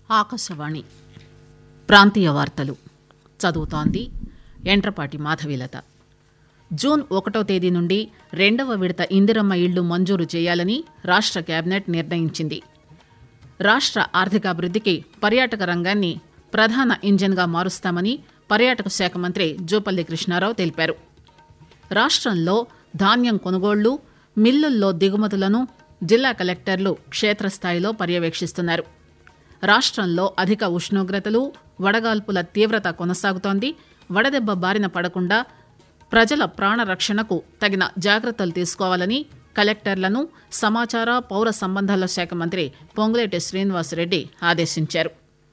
ఆకాశవాణి ప్రాంతీయ వార్తలు చదువుతోంది ఎంట్రపాటి మాధవీలత జూన్ ఒకటో తేదీ నుండి రెండవ విడత ఇందిరమ్మ ఇళ్లు మంజూరు చేయాలని రాష్ట కేబినెట్ నిర్ణయించింది రాష్ట ఆర్థికాభివృద్దికి పర్యాటక రంగాన్ని ప్రధాన ఇంజన్గా మారుస్తామని పర్యాటక శాఖ మంత్రి జూపల్లి కృష్ణారావు తెలిపారు రాష్టంలో ధాన్యం కొనుగోళ్లు మిల్లుల్లో దిగుమతులను జిల్లా కలెక్టర్లు క్షేత్రస్థాయిలో పర్యవేక్షిస్తున్నారు రాష్టంలో అధిక ఉష్ణోగ్రతలు వడగాల్పుల తీవ్రత కొనసాగుతోంది వడదెబ్బ బారిన పడకుండా ప్రజల ప్రాణరక్షణకు తగిన జాగ్రత్తలు తీసుకోవాలని కలెక్టర్లను సమాచార పౌర సంబంధాల శాఖ మంత్రి పొంగులేటి శ్రీనివాసరెడ్డి ఆదేశించారు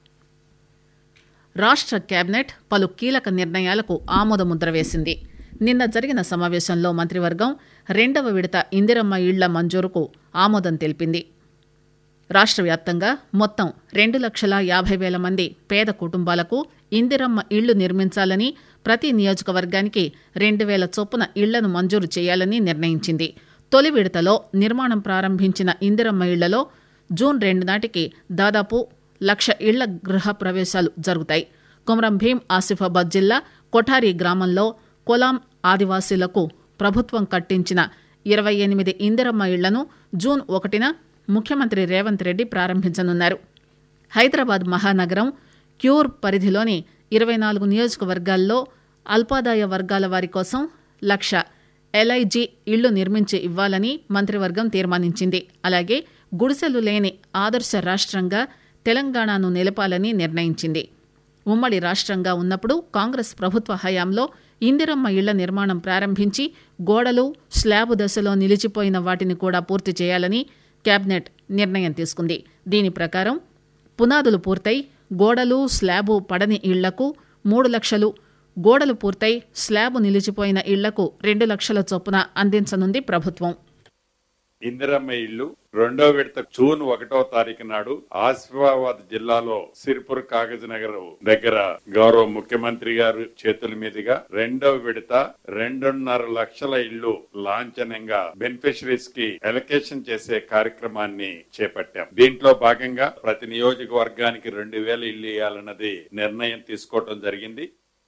రాష్ట కేబినెట్ పలు కీలక నిర్ణయాలకు ఆమోదముద్ర వేసింది నిన్న జరిగిన సమావేశంలో మంత్రివర్గం రెండవ విడత ఇందిరమ్మ ఇళ్ల మంజూరుకు ఆమోదం తెలిపింది రాష్ట్ర వ్యాప్తంగా మొత్తం రెండు లక్షల యాభై వేల మంది పేద కుటుంబాలకు ఇందిరమ్మ ఇళ్లు నిర్మించాలని ప్రతి నియోజకవర్గానికి రెండు వేల చొప్పున ఇళ్లను మంజూరు చేయాలని నిర్ణయించింది తొలి విడతలో నిర్మాణం ప్రారంభించిన ఇందిరమ్మ ఇళ్లలో జూన్ రెండు నాటికి దాదాపు లక్ష ఇళ్ల గృహ ప్రవేశాలు జరుగుతాయి కొమరం భీం ఆసిఫాబాద్ జిల్లా కొఠారి గ్రామంలో కొలాం ఆదివాసీలకు ప్రభుత్వం కట్టించిన ఇరవై ఎనిమిది ఇందిరమ్మ ఇళ్లను జూన్ ఒకటిన ముఖ్యమంత్రి రేవంత్ రెడ్డి ప్రారంభించనున్నారు హైదరాబాద్ మహానగరం క్యూర్ పరిధిలోని ఇరవై నాలుగు నియోజకవర్గాల్లో అల్పాదాయ వర్గాల వారి కోసం లక్ష ఎల్ఐజీ ఇళ్లు నిర్మించి ఇవ్వాలని మంత్రివర్గం తీర్మానించింది అలాగే గుడిసెలు లేని ఆదర్శ రాష్ట్రంగా తెలంగాణను నిలపాలని నిర్ణయించింది ఉమ్మడి రాష్ట్రంగా ఉన్నప్పుడు కాంగ్రెస్ ప్రభుత్వ హయాంలో ఇందిరమ్మ ఇళ్ల నిర్మాణం ప్రారంభించి గోడలు స్లాబు దశలో నిలిచిపోయిన వాటిని కూడా పూర్తి చేయాలని కేబినెట్ నిర్ణయం తీసుకుంది దీని ప్రకారం పునాదులు పూర్తయి గోడలు స్లాబు పడని ఇళ్లకు మూడు లక్షలు గోడలు పూర్తయి స్లాబు నిలిచిపోయిన ఇళ్లకు రెండు లక్షల చొప్పున అందించనుంది ప్రభుత్వం ఇందిరమ్మ ఇల్లు రెండో విడత జూన్ ఒకటో తారీఖు నాడు ఆసిఫాబాద్ జిల్లాలో సిరిపూర్ కాగజ్ నగర్ దగ్గర గౌరవ ముఖ్యమంత్రి గారు చేతుల మీదుగా రెండవ విడత రెండున్నర లక్షల ఇల్లు లాంఛనంగా బెనిఫిషరీస్ కి ఎలకేషన్ చేసే కార్యక్రమాన్ని చేపట్టాం దీంట్లో భాగంగా ప్రతి నియోజకవర్గానికి రెండు వేల ఇల్లు ఇవ్వాలన్నది నిర్ణయం తీసుకోవడం జరిగింది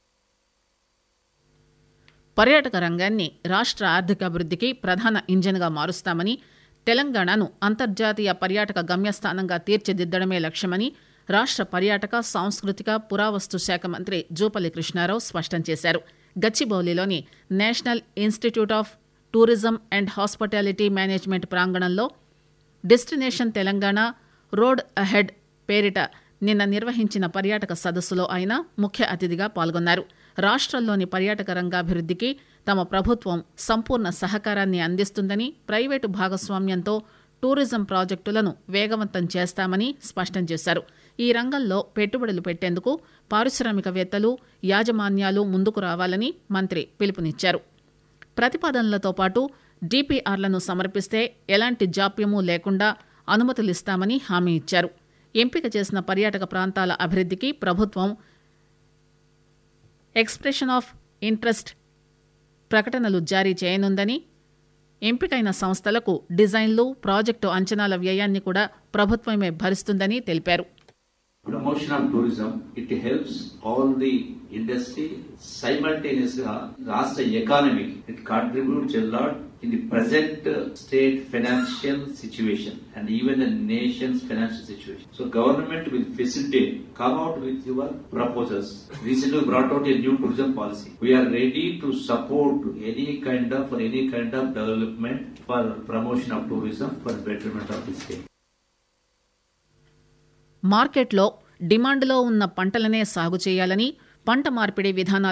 పర్యాటక రంగాన్ని రాష్ట్ర ఆర్థికాభివృద్ధికి ప్రధాన ఇంజన్గా మారుస్తామని తెలంగాణను అంతర్జాతీయ పర్యాటక గమ్యస్థానంగా తీర్చిదిద్దడమే లక్ష్యమని రాష్ట్ర పర్యాటక సాంస్కృతిక పురావస్తు శాఖ మంత్రి జూపల్లి కృష్ణారావు స్పష్టం చేశారు గచ్చిబౌలిలోని national institute of tourism and hospitality management ప్రాంగణంలో డెస్టినేషన్ తెలంగాణ రోడ్ అహెడ్ పేరిట నిన్న నిర్వహించిన పర్యాటక సదస్సులో ఆయన ముఖ్య అతిథిగా పాల్గొన్నారు రాష్ట్రంలోని పర్యాటక రంగాభివృద్ధికి తమ ప్రభుత్వం సంపూర్ణ సహకారాన్ని అందిస్తుందని ప్రైవేటు భాగస్వామ్యంతో టూరిజం ప్రాజెక్టులను వేగవంతం చేస్తామని స్పష్టం చేశారు ఈ రంగంలో పెట్టుబడులు పెట్టేందుకు పారిశ్రామికవేత్తలు యాజమాన్యాలు ముందుకు రావాలని మంత్రి పిలుపునిచ్చారు ప్రతిపాదనలతో పాటు డిపిఆర్లను సమర్పిస్తే ఎలాంటి జాప్యమూ లేకుండా అనుమతులిస్తామని హామీ ఇచ్చారు ఎంపిక చేసిన పర్యాటక ప్రాంతాల అభివృద్ధికి ప్రభుత్వం ఎక్స్ప్రెషన్ ఆఫ్ ఇంట్రెస్ట్ ప్రకటనలు జారీ చేయనుందని ఎంపికైన సంస్థలకు డిజైన్లు ప్రాజెక్టు అంచనాల వ్యయాన్ని కూడా ప్రభుత్వమే భరిస్తుందని తెలిపారు promotion of tourism it helps all the industry simultaneously రాష్ట్ర economy it contributes a lot in the present uh, state financial situation and even the nation's financial situation so government will facilitate come out with your proposals recently we brought out a new tourism policy we are ready to support any kind of for any kind of development for promotion of tourism for betterment of the state మార్కెట్లో డిమాండ్లో ఉన్న పంటలనే సాగు చేయాలని పంట మార్పిడి విధానాల